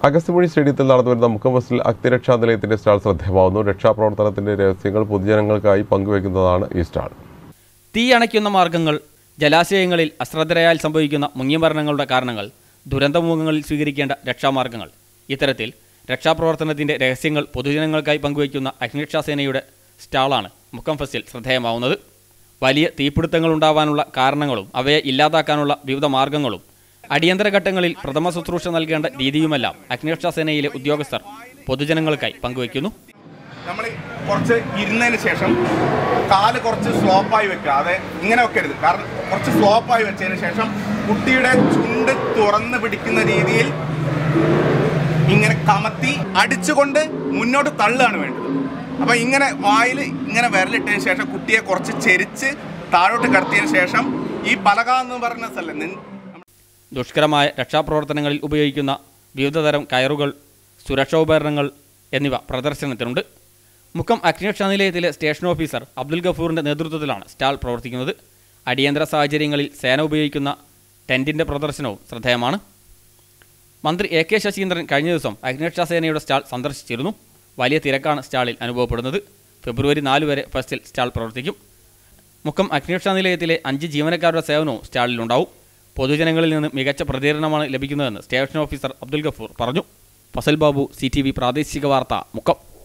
അഗസ്ത്യമുഴി സ്റ്റേഡിയത്തിൽ നടന്നുവരുന്ന മുഖംബസിൽ അഗ്നിരക്ഷാ നിലയത്തിന്റെ സ്റ്റാൾ ശ്രദ്ധേയമാവുന്നു രക്ഷാപ്രവർത്തനത്തിന്റെ രഹസ്യങ്ങൾ പൊതുജനങ്ങൾക്കായി പങ്കുവയ്ക്കുന്നതാണ് ഈ സ്റ്റാൾ തീ അണയ്ക്കുന്ന മാർഗങ്ങൾ ജലാശയങ്ങളിൽ അശ്രദ്ധരായാൽ സംഭവിക്കുന്ന മുങ്ങിമരണങ്ങളുടെ കാരണങ്ങൾ ദുരന്തമുഖങ്ങളിൽ സ്വീകരിക്കേണ്ട രക്ഷാമാർഗങ്ങൾ ഇത്തരത്തിൽ രക്ഷാപ്രവർത്തനത്തിന്റെ രഹസ്യങ്ങൾ പൊതുജനങ്ങൾക്കായി പങ്കുവയ്ക്കുന്ന അഗ്നിരക്ഷാസേനയുടെ സ്റ്റാളാണ് മുക്കം ഫെസ്റ്റിൽ ശ്രദ്ധേയമാവുന്നത് വലിയ തീപിടുത്തങ്ങൾ ഉണ്ടാവാനുള്ള കാരണങ്ങളും അവയെ ഇല്ലാതാക്കാനുള്ള വിവിധ മാർഗങ്ങളും അടിയന്തര ഘട്ടങ്ങളിൽ പ്രഥമ ശുശ്രൂഷ നൽകേണ്ട രീതിയുമെല്ലാം അഗ്നിരക്ഷാസേനയിലെ ഉദ്യോഗസ്ഥർ പൊതുജനങ്ങൾക്കായി പങ്കുവയ്ക്കുന്നു നമ്മൾ കുറച്ച് ഇരുന്നതിന് ശേഷം കാല് കുറച്ച് സ്ലോപ്പായി വെക്കുക അതെ ഇങ്ങനെ വെക്കരുത് കാരണം കുറച്ച് സ്ലോപ്പായി വെച്ചതിന് ശേഷം കുട്ടിയുടെ ചുണ്ട് തുറന്ന് പിടിക്കുന്ന രീതിയിൽ ഇങ്ങനെ കമത്തി അടിച്ചുകൊണ്ട് മുന്നോട്ട് തള്ളുകയാണ് വേണ്ടത് അപ്പൊ ഇങ്ങനെ വായിൽ ഇങ്ങനെ വിരലിട്ടതിന് ശേഷം കുട്ടിയെ കുറച്ച് ചെരിച്ച് താഴോട്ട് കടത്തിയതിന് ശേഷം ഈ പലക എന്ന് പറഞ്ഞ സ്ഥലം നി- ദുഷ്കരമായ രക്ഷാപ്രവർത്തനങ്ങളിൽ ഉപയോഗിക്കുന്ന വിവിധതരം കയറുകൾ സുരക്ഷാ ഉപകരണങ്ങൾ എന്നിവ പ്രദർശനത്തിനുണ്ട് മുക്കം അഗ്നിരക്ഷാ നിലയത്തിലെ സ്റ്റേഷൻ ഓഫീസർ അബ്ദുൽ ഗഫൂറിൻ്റെ നേതൃത്വത്തിലാണ് സ്റ്റാൾ പ്രവർത്തിക്കുന്നത് അടിയന്തര സാഹചര്യങ്ങളിൽ സേന ഉപയോഗിക്കുന്ന ടെൻറ്റിൻ്റെ പ്രദർശനവും ശ്രദ്ധേയമാണ് മന്ത്രി എ കെ ശശീന്ദ്രൻ കഴിഞ്ഞ ദിവസം അഗ്നിരക്ഷാ സേനയുടെ സ്റ്റാൾ സന്ദർശിച്ചിരുന്നു വലിയ തിരക്കാണ് സ്റ്റാളിൽ അനുഭവപ്പെടുന്നത് ഫെബ്രുവരി നാല് വരെ ഫസ്റ്റിൽ സ്റ്റാൾ പ്രവർത്തിക്കും മുക്കം അഗ്നിരക്ഷാ നിലയത്തിലെ അഞ്ച് ജീവനക്കാരുടെ സേവനവും സ്റ്റാളിലുണ്ടാവും പൊതുജനങ്ങളിൽ നിന്ന് മികച്ച പ്രതികരണമാണ് ലഭിക്കുന്നതെന്ന് സ്റ്റേഷൻ ഓഫീസർ അബ്ദുൽ ഗഫൂർ പറഞ്ഞു ഫസൽ ബാബു സി പ്രാദേശിക വാർത്ത മുക്കം